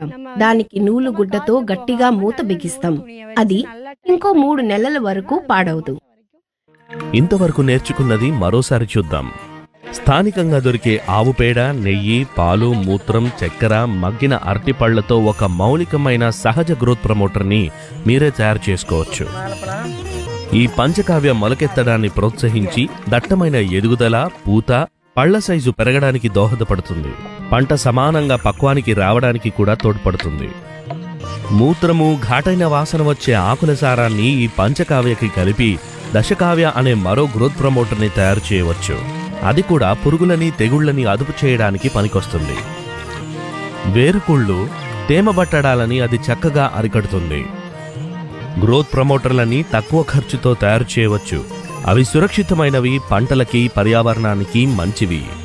దానికి నూలు గుడ్డతో గట్టిగా మూత బిగిస్తాం అది ఇంకో మూడు నెలల వరకు పాడవదు ఇంతవరకు నేర్చుకున్నది మరోసారి చూద్దాం స్థానికంగా దొరికే ఆవు పేడ నెయ్యి పాలు మూత్రం చక్కెర మగ్గిన అరటిపళ్లతో ఒక మౌలికమైన సహజ గ్రోత్ ప్రమోటర్ని మీరే తయారు చేసుకోవచ్చు ఈ పంచకావ్య మొలకెత్తడాన్ని ప్రోత్సహించి దట్టమైన ఎదుగుదల పూత పళ్ల సైజు పెరగడానికి దోహదపడుతుంది పంట సమానంగా పక్వానికి రావడానికి కూడా తోడ్పడుతుంది మూత్రము ఘాటైన వాసన వచ్చే ఆకుల సారాన్ని ఈ పంచకావ్యకి కలిపి దశకావ్య అనే మరో గ్రోత్ ప్రమోటర్ని తయారు చేయవచ్చు అది కూడా పురుగులని తెగుళ్ళని అదుపు చేయడానికి పనికొస్తుంది వేరుకుళ్ళు తేమ బట్టడాలని అది చక్కగా అరికడుతుంది గ్రోత్ ప్రమోటర్లని తక్కువ ఖర్చుతో తయారు చేయవచ్చు అవి సురక్షితమైనవి పంటలకి పర్యావరణానికి మంచివి